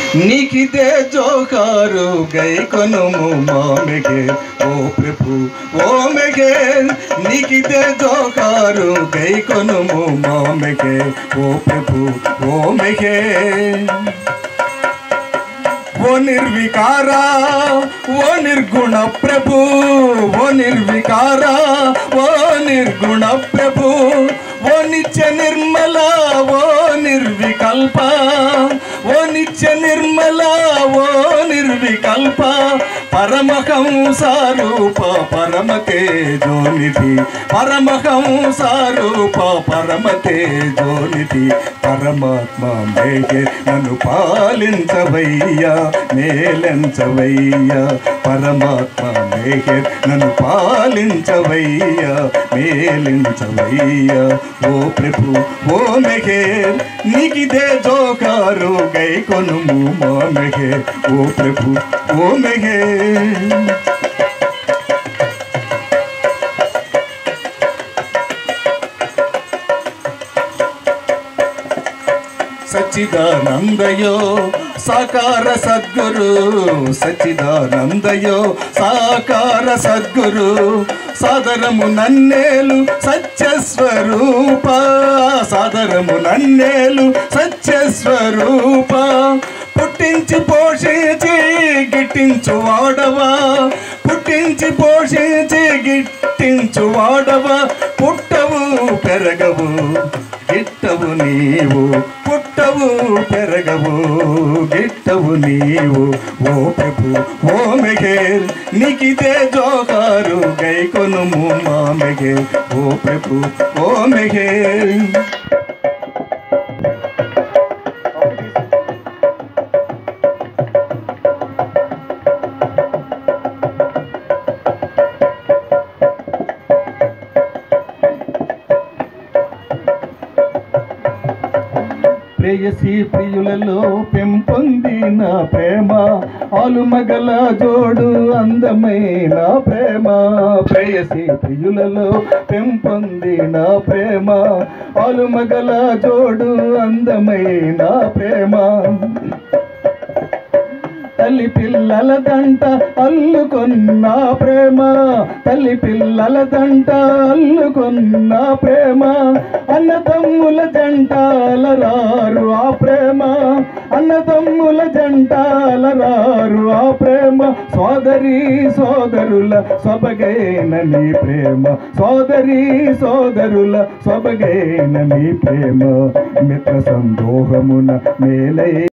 నీకిదే జోకారు గై కొనుము మామెగే ఓ ప్రభు ఓ మెగే నీకిదే జోకారు గై కొనుము మామెగే ఓ ప్రభు ఓ మెగే ఓ నిర్వికారా ఓ నిర్గుణ ప్రభు ఓ నిర్వికారా ఓ నిర్గుణ ప్రభు ఓ నిత్య నిర్మల ఓ నిర్వికల్ప ఓ నిత్య నిర్మల ఓ నిర్వికల్ప పరమహంసారూప పరమ తేజోనిధి పరమహంసారూప పరమ తేజోనిధి పరమాత్మ మేఘే నన్ను పాలించవయ్యా మేలించవయ్యా పరమాత్మ మేఘే నన్ను పాలించవయ్యా మేలించవయ్యా ఓ ప్రభు ఓ మెఘే నీకిదే జోకారు గై కొనుము మా మెఘే ఓ ప్రభు ఓ మెఘే సచ్చిదానందయో సాకార సద్గురు సచ్చిదానందయో సాకార సద్గురు సాదరము నన్నేలు సత్యస్వరూప సాదరము నన్నేలు సత్యస్వరూప పుట్టించి పోషించి గిట్టించు వాడవా పుట్టించి పోషించి గిట్టించు వాడవా పుట్టవు పెరగవు గిట్టవు నీవు పుట్టవు పెరగవు గిట్టవు నీవు ఓ ప్రభు ఓ మెఘేర్ నీకిదే జోకారు గై కొనుము మా మెఘేర్ ఓ ప్రభు ఓ మెఘేర్ ప్రేయసి ప్రియులలో పెంపొందిన ప్రేమ ఆలుమగల జోడు అందమైన ప్రేమ ప్రేయసి ప్రియులలో పెంపొందిన ప్రేమ ఆలుమగల జోడు అందమైన ప్రేమ తల్లి పిల్లల దంట అల్లుకొన్న ప్రేమ తల్లి పిల్లల దంట అల్లుకొన్న ప్రేమ అన్నదమ్ముల జంటాలరారు ఆ ప్రేమ అన్నదమ్ముల జంటాలరారు ఆ ప్రేమ సోదరి సోదరుల సొబగైన నీ ప్రేమ సోదరి సోదరుల సొబగైన నీ ప్రేమ మిత్ర సందోహమున మేలై